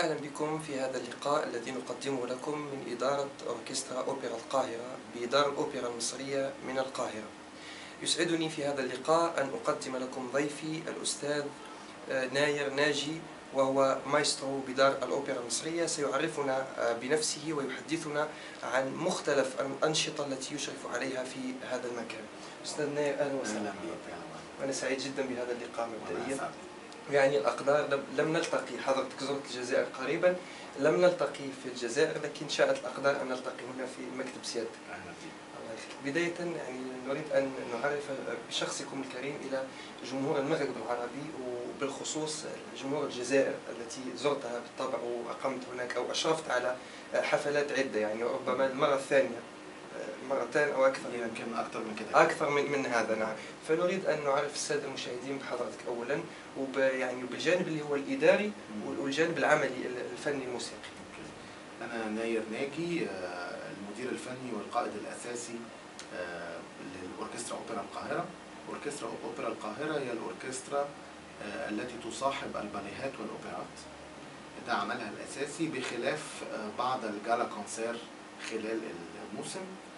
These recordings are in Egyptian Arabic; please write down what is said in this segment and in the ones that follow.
أهلا بكم في هذا اللقاء الذي نقدمه لكم من إدارة أوركسترا أوبرا القاهرة بإدارة الأوبرا المصرية من القاهرة يسعدني في هذا اللقاء أن أقدم لكم ضيفي الأستاذ آه، ناير ناجي وهو مايسترو بدار الأوبرا المصرية سيعرفنا آه، بنفسه ويحدثنا عن مختلف الأنشطة التي يشرف عليها في هذا المكان أستاذ ناير أهلا وسهلا اهلا بك وأنا سعيد جدا بهذا اللقاء أهلا مبدئيا وسهلا. يعني الأقدار لم- لم نلتقي حضرتك زرت الجزائر قريبا لم نلتقي في الجزائر لكن شاءت الأقدار أن نلتقي هنا في مكتب سيادتك اهلا بك الله يخليك بداية يعني نريد أن نعرف بشخصكم الكريم إلى جمهور المغرب العربي وبالخصوص جمهور الجزائر التي زرتها بالطبع وأقمت هناك أو أشرفت على حفلات عدة يعني ربما المرة الثانية مرتين أو أكثر يعني يمكن اكتر من كده أكثر من من هذا نعم فنريد أن نعرف السادة المشاهدين بحضرتك أولا وب يعني بالجانب اللي هو الإداري مم. والجانب العملي الفني الموسيقي أوكي. انا ناير ناجي آه، المدير الفني والقائد الاساسي آه، للاوركسترا اوبرا القاهره اوركسترا اوبرا القاهره هي الاوركسترا آه، التي تصاحب الباليهات والاوبرات ده عملها الاساسي بخلاف آه، بعض الجالا كونسير خلال الموسم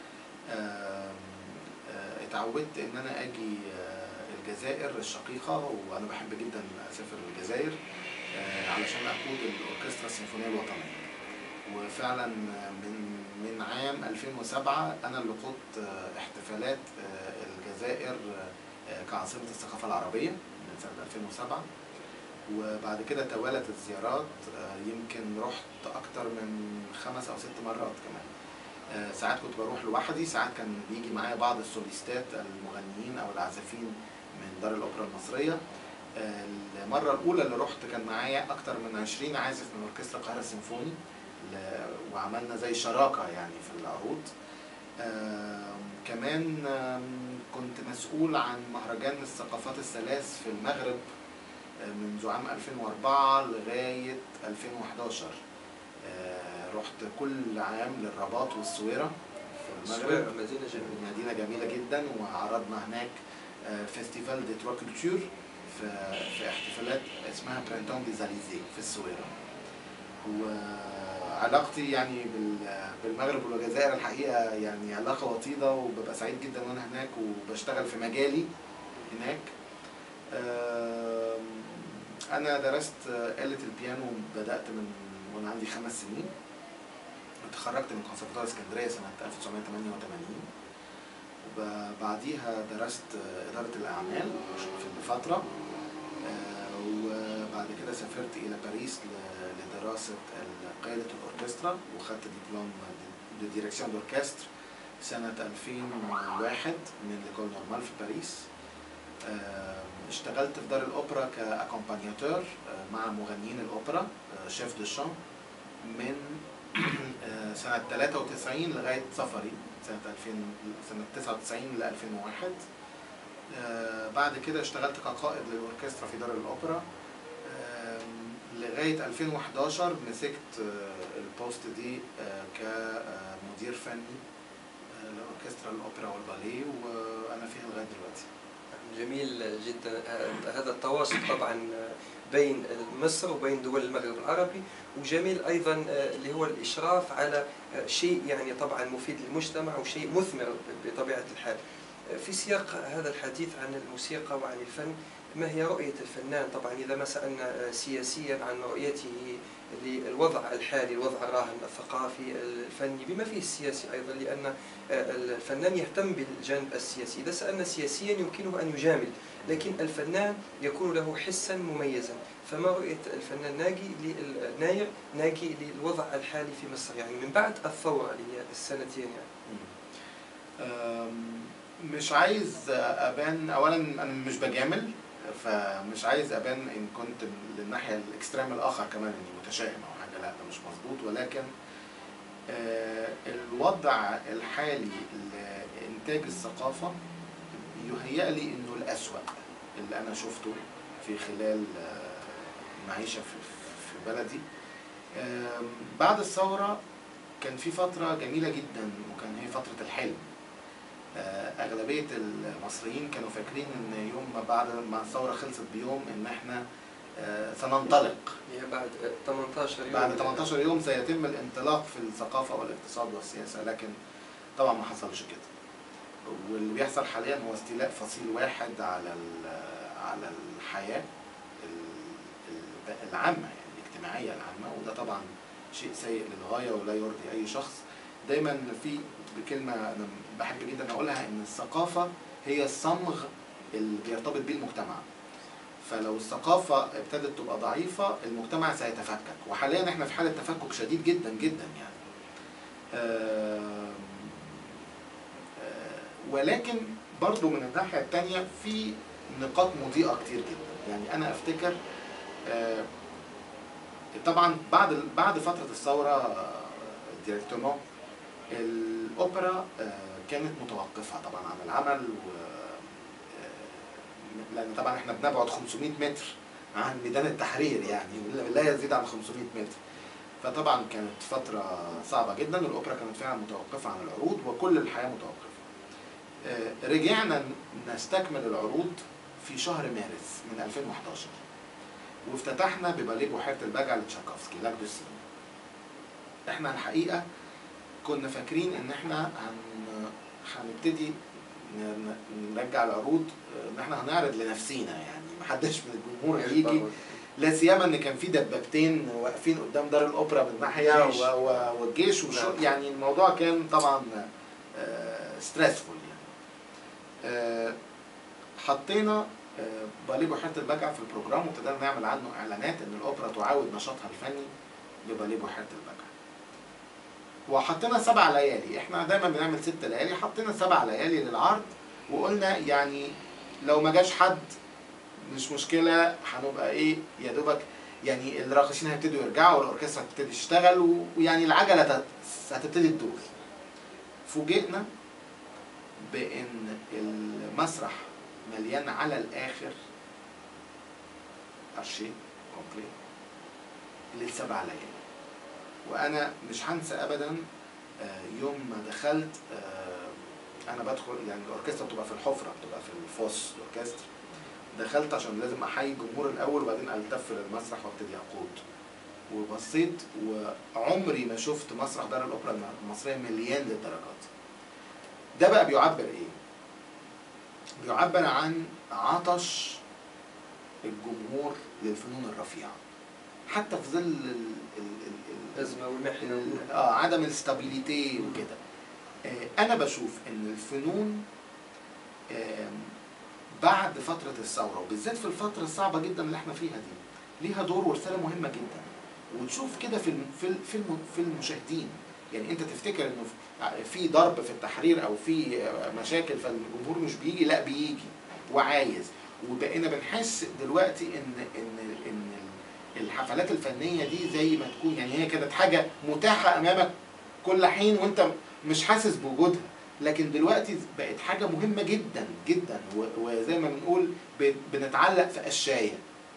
آم، آه، اتعودت ان انا اجي آه، الجزائر الشقيقه وانا بحب جدا اسافر الجزائر آه، علشان اقود الاوركسترا السيمفونيه الوطنيه وفعلا من من عام 2007 انا اللي قدت آه، احتفالات آه، الجزائر آه، كعاصمه الثقافه العربيه من سنه 2007 وبعد كده توالت الزيارات آه، يمكن رحت اكتر من خمس او ست مرات كمان آه، ساعات كنت بروح لوحدي ساعات كان بيجي معايا بعض السوليستات المغنيين او العازفين من دار الاوبرا المصريه آه، المره الاولى اللي رحت كان معايا اكتر من 20 عازف من اوركسترا القاهره السيمفوني ل- وعملنا زي شراكه يعني في العروض آم، كمان آم، كنت مسؤول عن مهرجان الثقافات الثلاث في المغرب آه، منذ عام 2004 لغايه 2011 آه، رحت كل عام للرباط والسويره في المغرب السويرة مدينة جميلة مدينة جميلة جدا وعرضنا هناك آه، فيستيفال دي تروا كولتور في في احتفالات اسمها برينتون دي زاليزي في السويرة وعلاقتي يعني بال- بالمغرب والجزائر الحقيقة يعني علاقة وطيدة وببقى سعيد جدا وانا هناك وبشتغل في مجالي هناك آم، انا درست آه، آلة البيانو بدأت من وانا عندي خمس سنين اتخرجت من كونسرفتوار اسكندريه سنه 1988 وبعديها درست اداره الاعمال في فتره آه، وبعد كده سافرت الى باريس ل- لدراسه قياده الاوركسترا وخدت دبلوم دي ديريكسيون دوركستر سنه 2001 من ليكول نورمال في باريس آه، اشتغلت في دار الاوبرا كاكومبانياتور مع مغنيين الاوبرا شيف دو شان من آه، سنة 93 لغاية سفري سنة 2000 سنة 99 ل 2001 آه، بعد كده اشتغلت كقائد للأوركسترا في دار الأوبرا آم، لغاية 2011 مسكت آه، البوست دي آه، كمدير فني آه، لأوركسترا الأوبرا والباليه وأنا فيها لغاية دلوقتي جميل جدا هذا التواصل طبعا بين مصر وبين دول المغرب العربي وجميل ايضا اللي هو الاشراف على شيء يعني طبعا مفيد للمجتمع وشيء مثمر بطبيعه الحال. في سياق هذا الحديث عن الموسيقى وعن الفن ما هي رؤيه الفنان طبعا اذا ما سالنا سياسيا عن رؤيته للوضع الحالي الوضع الراهن الثقافي الفني بما فيه السياسي ايضا لان الفنان يهتم بالجانب السياسي إذا سألنا سياسيا يمكنه أن يجامل لكن الفنان يكون له حسا مميزا فما رؤية الفنان ناجي ناير ناجي للوضع الحالي في مصر يعني من بعد الثورة اللي هي السنتين يعني أم، مش عايز ابان اولا انا مش بجامل فمش عايز ابان ان كنت للناحيه الاكستريم الاخر كمان اني متشائم او حاجه لا ده مش مظبوط ولكن آه، الوضع الحالي لانتاج الثقافه يهيأ لي انه الاسوأ اللي انا شفته في خلال آه، المعيشه في في بلدي آم، بعد الثوره كان في فتره جميله جدا وكان هي فتره الحلم آه، أغلبية المصريين كانوا فاكرين إن يوم ما بعد ما الثورة خلصت بيوم إن إحنا آه، سننطلق هي بعد 18 يوم بعد 18 يوم سيتم الانطلاق في الثقافة والاقتصاد والسياسة لكن طبعا ما حصلش كده واللي بيحصل حاليا هو استيلاء فصيل واحد على ال- على الحياة ال- ال- العامة يعني الاجتماعية العامة وده طبعا شيء سيء للغاية ولا يرضي أي شخص دايما في بكلمة أنا بحب جدا أقولها إن الثقافة هي الصمغ اللي بيرتبط بيه المجتمع فلو الثقافة ابتدت تبقى ضعيفة المجتمع سيتفكك وحاليا احنا في حالة تفكك شديد جدا جدا يعني آم، آه، ولكن برضو من الناحية التانية في نقاط مضيئة كتير جدا يعني أنا أفتكر آه، طبعا بعد بعد فترة الثورة ديريكتومون الأوبرا آه، كانت متوقفة طبعا عن العمل و آه، لأن طبعا احنا بنبعد 500 متر عن ميدان التحرير يعني لا يزيد عن 500 متر فطبعا كانت فترة صعبة جدا الأوبرا كانت فعلا متوقفة عن العروض وكل الحياة متوقفة آه، رجعنا نستكمل العروض في شهر مارس من 2011 وافتتحنا بباليه بحيرة البجع لتشايكوفسكي لاك دو سين احنا الحقيقة كنا فاكرين ان احنا هن... هنبتدي ن- ن- نرجع العروض آه، ان احنا هنعرض لنفسينا يعني محدش من الجمهور هيجي لا سيما ان كان في دبابتين واقفين قدام دار الاوبرا من ناحيه الجيش. و- و- والجيش والشو نعم. يعني الموضوع كان طبعا ستريسفول يعني آه، حطينا آه، باليه بحيره البجع في البروجرام وابتدينا نعمل عنه اعلانات ان الاوبرا تعاود نشاطها الفني بباليه بحيره البجع وحطينا سبع ليالي احنا دايما بنعمل ست ليالي حطينا سبع ليالي للعرض وقلنا يعني لو ما جاش حد مش مشكله هنبقى ايه يا دوبك يعني الراقصين هيبتدوا يرجعوا والاوركسترا هتبتدي تشتغل و- ويعني العجله هت- هتبتدي تدور فوجئنا بان المسرح مليان على الاخر ارشيه كومبلي للسبع ليالي وانا مش هنسى ابدا آه، يوم ما دخلت آه، انا بدخل يعني الاوركسترا بتبقى في الحفره بتبقى في الفوس الاوركسترا دخلت عشان لازم احيي الجمهور الاول وبعدين التف للمسرح وابتدي اقود وبصيت وعمري ما شفت مسرح دار الاوبرا المصريه مليان للدرجات ده بقى بيعبر ايه بيعبر عن عطش الجمهور للفنون الرفيعه حتى في ظل ال- ال- ال- ال- الازمه والمحنه ال- اه عدم الاستابيليتي وكده آه، انا بشوف ان الفنون آم، بعد فترة الثورة وبالذات في الفترة الصعبة جدا اللي احنا فيها دي ليها دور ورسالة مهمة جدا وتشوف كده في الم- في ال- في الم- في المشاهدين يعني انت تفتكر انه في- في ضرب في التحرير او في آه، مشاكل فالجمهور مش بيجي لا بيجي وعايز وبقينا بنحس دلوقتي ان ان ان الحفلات الفنية دي زي ما تكون يعني هي كانت حاجة متاحة امامك كل حين وانت مش حاسس بوجودها لكن دلوقتي بقت حاجة مهمة جدا جدا و- وزي ما بنقول ب- بنتعلق في قشاية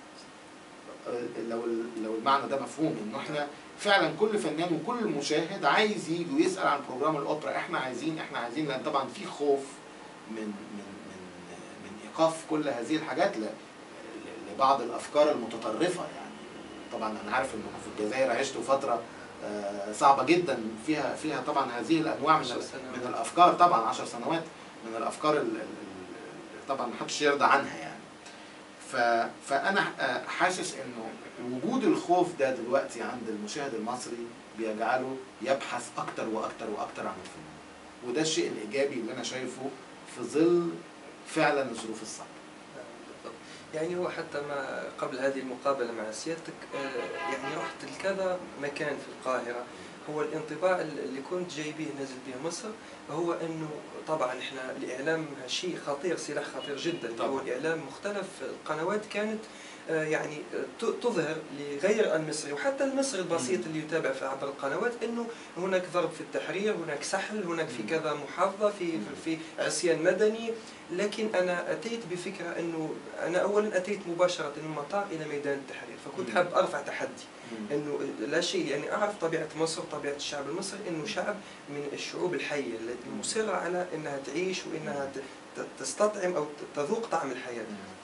لو لو المعنى ده مفهوم انه احنا فعلا كل فنان وكل مشاهد عايز يجي ويسال عن بروجرام الاوبرا احنا عايزين احنا عايزين لان طبعا في خوف من من من من ايقاف كل هذه الحاجات ل- ل- لبعض الافكار المتطرفه يعني طبعا انا عارف انكم في الجزائر عشتوا فتره آه، صعبه جدا فيها فيها طبعا هذه الانواع من عشر ال- سنوات. من الافكار طبعا عشر سنوات من الافكار ال- ال- ال- طبعا محدش يرضى عنها يعني ف... فانا آه، حاسس انه وجود الخوف ده دلوقتي عند المشاهد المصري بيجعله يبحث اكتر واكتر واكتر عن الفنون وده الشيء الايجابي اللي انا شايفه في ظل فعلا الظروف الصعبه بالضبط. يعني هو حتى ما قبل هذه المقابلة مع سيادتك آه، يعني رحت لكذا مكان في القاهرة هو الانطباع اللي كنت جاي به نازل به مصر هو انه طبعا احنا الاعلام شيء خطير سلاح خطير جدا طبعاً. هو الاعلام مختلف القنوات كانت آه، يعني آه، ت- تظهر لغير المصري وحتى المصري البسيط اللي يتابع في عبر القنوات انه هناك ضرب في التحرير هناك سحل هناك في مم. كذا محافظه في في عصيان مدني لكن انا اتيت بفكره انه انا اولا اتيت مباشره من المطار الى ميدان التحرير فكنت مم. حاب ارفع تحدي انه لا شيء يعني اعرف طبيعه مصر طبيعه الشعب المصري انه شعب من الشعوب الحيه التي مصره على انها تعيش وانها ت- ت- تستطعم او ت- تذوق طعم الحياه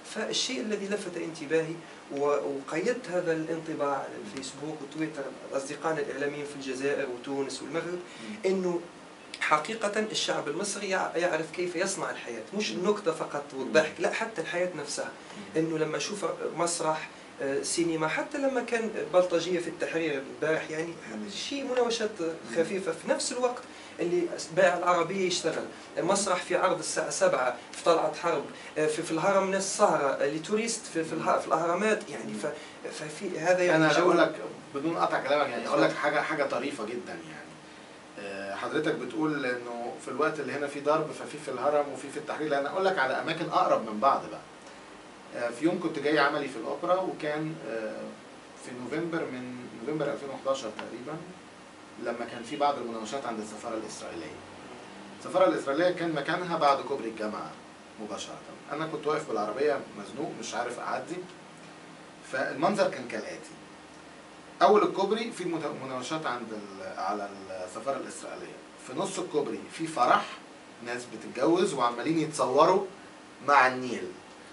فالشيء الذي لفت انتباهي وقيدت هذا الانطباع على الفيسبوك وتويتر اصدقائنا الاعلاميين في الجزائر وتونس والمغرب انه حقيقة الشعب المصري يعرف كيف يصنع الحياة مش النكتة فقط والضحك لا حتى الحياة نفسها انه لما اشوف مسرح آه، سينما حتى لما كان بلطجية في التحرير البارح يعني شيء مناوشات خفيفة في نفس الوقت اللي بائع العربية يشتغل مسرح في عرض الساعة 7 في طلعة حرب آه، في, في الهرم ناس سهرة لتوريست في, في, في الأهرامات يعني ففي هذا يعني أنا أقول لك بدون قطع كلامك يعني أقول لك حاجة حاجة طريفة جدا يعني آه، حضرتك بتقول انه في الوقت اللي هنا في ضرب ففي في الهرم وفي في التحرير لان اقول لك على اماكن اقرب من بعض بقى آه، في يوم كنت جاي عملي في الاوبرا وكان في نوفمبر من نوفمبر 2011 تقريبا لما كان في بعض المناوشات عند السفاره الاسرائيليه. السفاره الاسرائيليه كان مكانها بعد كوبري الجامعه مباشره. انا كنت واقف بالعربيه مزنوق مش عارف اعدي. فالمنظر كان كالاتي. اول الكوبري في مناوشات عند على السفاره الاسرائيليه. في نص الكوبري في فرح ناس بتتجوز وعمالين يتصوروا مع النيل.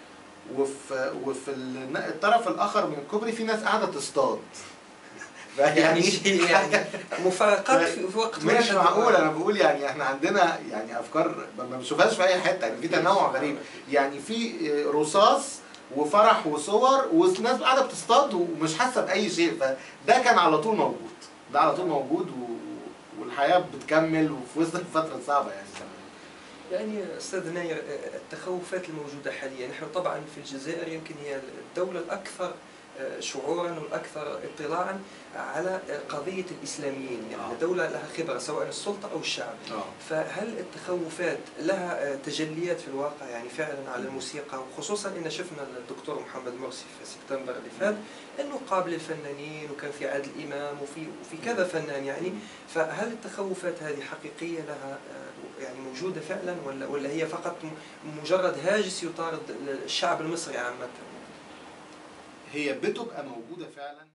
وفي وفي الطرف الاخر من الكوبري في ناس قاعده تصطاد يعني يعني مفارقات في وقت مش معقول انا بقول يعني احنا عندنا يعني افكار ما بنشوفهاش في اي حته يعني في تنوع غريب يعني في رصاص وفرح وصور وناس قاعده بتصطاد ومش حاسه باي شيء فده كان على طول موجود ده على طول موجود والحياه بتكمل وفي وسط الفتره صعبه يعني يعني استاذ ناير التخوفات الموجوده حاليا نحن طبعا في الجزائر يمكن هي الدوله الاكثر شعورا والاكثر اطلاعا على قضيه الاسلاميين يعني آه. دوله لها خبره سواء السلطه او الشعب آه. فهل التخوفات لها تجليات في الواقع يعني فعلا على الموسيقى وخصوصا ان شفنا الدكتور محمد مرسي في سبتمبر اللي فات انه قابل الفنانين وكان في عادل امام وفي وفي كذا فنان يعني فهل التخوفات هذه حقيقيه لها يعني موجوده فعلا ولا ولا هي فقط مجرد هاجس يطارد الشعب المصري عامه هي بتبقى موجوده فعلا